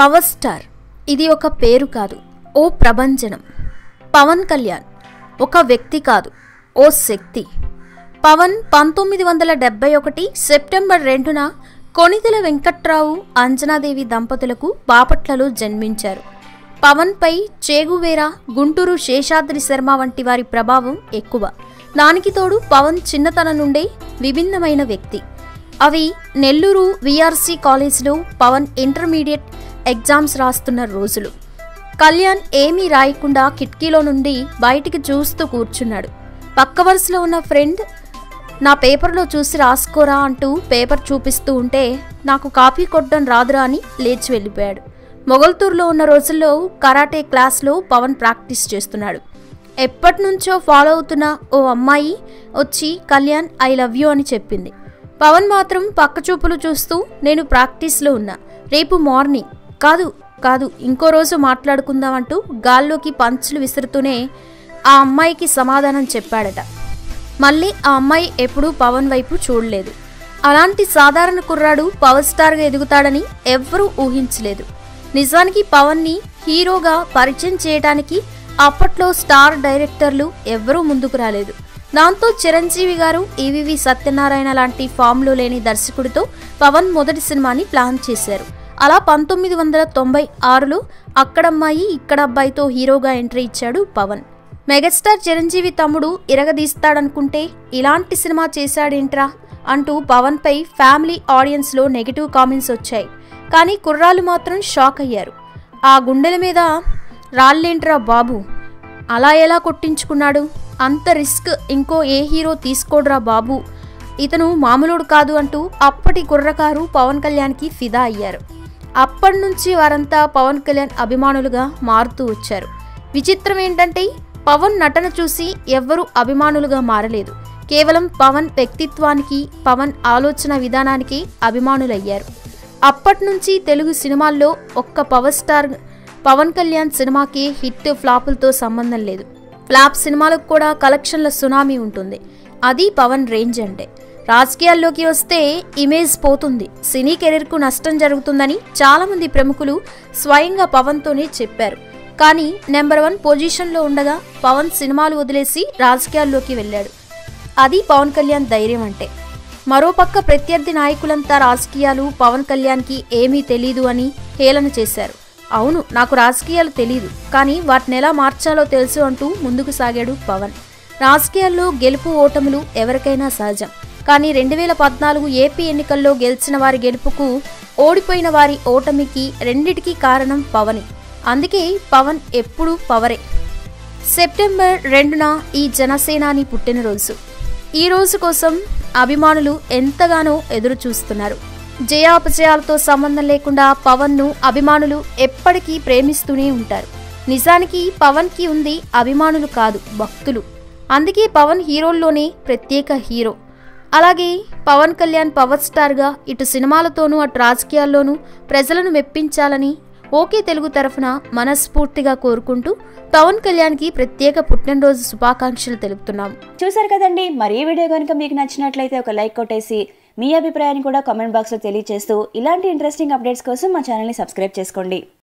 power star ఇది ఒక పేరు కాదు ఓ ప్రభంజనం పవన్ కళ్యాణ్ ఒక వ్యక్తి కాదు ఓ శక్తి పవన్ పంతొమ్మిది వందల డెబ్బై ఒకటి సెప్టెంబర్ రెండున కొణిదెల వెంకట్రావు అంజనాదేవి దంపతులకు బాపట్లలో జన్మించారు పవన్పై చేగువేరా గుంటూరు శేషాద్రి శర్మ వంటి వారి ప్రభావం ఎక్కువ దానికి తోడు పవన్ చిన్నతనం నుండే విభిన్నమైన వ్యక్తి అవి నెల్లూరు విఆర్సి కాలేజ్లో పవన్ ఇంటర్మీడియట్ ఎగ్జామ్స్ రాస్తున్న రోజులు కళ్యాణ్ ఏమీ రాయకుండా కిటికీలో నుండి బయటికి చూస్తూ కూర్చున్నాడు పక్క వరుసలో ఉన్న ఫ్రెండ్ నా పేపర్లో చూసి రాసుకోరా అంటూ పేపర్ చూపిస్తూ ఉంటే నాకు కాపీ కొట్టడం రాదురా అని లేచి వెళ్ళిపోయాడు మొగల్తూరులో ఉన్న రోజుల్లో కరాటే క్లాస్లో పవన్ ప్రాక్టీస్ చేస్తున్నాడు ఎప్పటి నుంచో ఫాలో అవుతున్న ఓ అమ్మాయి వచ్చి కళ్యాణ్ ఐ లవ్ యూ అని చెప్పింది పవన్ మాత్రం పక్క చూపులు చూస్తూ నేను ప్రాక్టీస్లో ఉన్నా రేపు మార్నింగ్ కాదు కాదు ఇంకో రోజు మాట్లాడుకుందాం అంటూ గాల్లోకి పంచులు విసురుతూనే ఆ అమ్మాయికి సమాధానం చెప్పాడట మళ్ళీ ఆ అమ్మాయి ఎప్పుడూ పవన్ వైపు చూడలేదు అలాంటి సాధారణ కుర్రాడు పవర్ స్టార్గా ఎదుగుతాడని ఎవ్వరూ ఊహించలేదు నిజానికి పవన్ని హీరోగా పరిచయం చేయడానికి అప్పట్లో స్టార్ డైరెక్టర్లు ఎవ్వరూ ముందుకు రాలేదు దాంతో చిరంజీవి గారు ఈవివి సత్యనారాయణ లాంటి ఫామ్లో లేని దర్శకుడితో పవన్ మొదటి సినిమాని ప్లాన్ చేశారు అలా పంతొమ్మిది వందల తొంభై ఆరులో అక్కడమ్మాయి ఇక్కడ అబ్బాయితో హీరోగా ఎంట్రీ ఇచ్చాడు పవన్ మెగాస్టార్ చిరంజీవి తమ్ముడు ఇరగదీస్తాడనుకుంటే ఇలాంటి సినిమా చేశాడేంట్రా అంటూ పవన్పై ఫ్యామిలీ ఆడియన్స్లో నెగిటివ్ కామెంట్స్ వచ్చాయి కానీ కుర్రాళ్ళు మాత్రం షాక్ అయ్యారు ఆ గుండెల మీద రాళ్ళేంట్రా బాబు అలా ఎలా కొట్టించుకున్నాడు అంత రిస్క్ ఇంకో ఏ హీరో తీసుకోడ్రా బాబు ఇతను మామూలుడు కాదు అంటూ అప్పటి కుర్రకారు పవన్ కళ్యాణ్కి ఫిదా అయ్యారు అప్పటి నుంచి వారంతా పవన్ కళ్యాణ్ అభిమానులుగా మారుతూ వచ్చారు విచిత్రం ఏంటంటే పవన్ నటన చూసి ఎవ్వరూ అభిమానులుగా మారలేదు కేవలం పవన్ వ్యక్తిత్వానికి పవన్ ఆలోచన విధానానికి అభిమానులయ్యారు అప్పటి నుంచి తెలుగు సినిమాల్లో ఒక్క పవర్ స్టార్ పవన్ కళ్యాణ్ సినిమాకి హిట్ ఫ్లాపులతో సంబంధం లేదు ఫ్లాప్ సినిమాలకు కూడా కలెక్షన్ల సునామీ ఉంటుంది అది పవన్ రేంజ్ అంటే రాజకీయాల్లోకి వస్తే ఇమేజ్ పోతుంది సినీ కెరీర్కు నష్టం జరుగుతుందని చాలామంది ప్రముఖులు స్వయంగా పవన్తోనే చెప్పారు కానీ నెంబర్ వన్ పొజిషన్లో ఉండగా పవన్ సినిమాలు వదిలేసి రాజకీయాల్లోకి వెళ్ళాడు అది పవన్ కళ్యాణ్ ధైర్యం అంటే మరోపక్క ప్రత్యర్థి నాయకులంతా రాజకీయాలు పవన్ కళ్యాణ్కి ఏమీ తెలీదు అని హేళన చేశారు అవును నాకు రాజకీయాలు తెలీదు కానీ వాటిని ఎలా మార్చాలో తెలుసు అంటూ ముందుకు సాగాడు పవన్ రాజకీయాల్లో గెలుపు ఓటములు ఎవరికైనా సహజం కానీ రెండు వేల పద్నాలుగు ఏపీ ఎన్నికల్లో గెలిచిన వారి గెలుపుకు ఓడిపోయిన వారి ఓటమికి రెండిటికీ కారణం పవనే అందుకే పవన్ ఎప్పుడూ పవరే సెప్టెంబర్ రెండున ఈ జనసేనాని పుట్టినరోజు ఈ రోజు కోసం అభిమానులు ఎంతగానో ఎదురు చూస్తున్నారు జయాపజయాలతో సంబంధం లేకుండా పవన్ను అభిమానులు ఎప్పటికీ ప్రేమిస్తూనే ఉంటారు నిజానికి పవన్కి ఉంది అభిమానులు కాదు భక్తులు అందుకే పవన్ హీరోల్లోనే ప్రత్యేక హీరో అలాగే పవన్ కళ్యాణ్ పవర్ స్టార్గా ఇటు సినిమాలతోనూ అటు రాజకీయాల్లోనూ ప్రజలను మెప్పించాలని ఓకే తెలుగు తరఫున మనస్ఫూర్తిగా కోరుకుంటూ పవన్ కళ్యాణ్కి ప్రత్యేక పుట్టినరోజు శుభాకాంక్షలు తెలుపుతున్నాం చూసారు కదండి మరి ఈ వీడియో కనుక మీకు నచ్చినట్లయితే ఒక లైక్ కొట్టేసి మీ అభిప్రాయాన్ని కూడా కామెంట్ బాక్స్లో తెలియజేస్తూ ఇలాంటి ఇంట్రెస్టింగ్ అప్డేట్స్ కోసం మా ఛానల్ని సబ్స్క్రైబ్ చేసుకోండి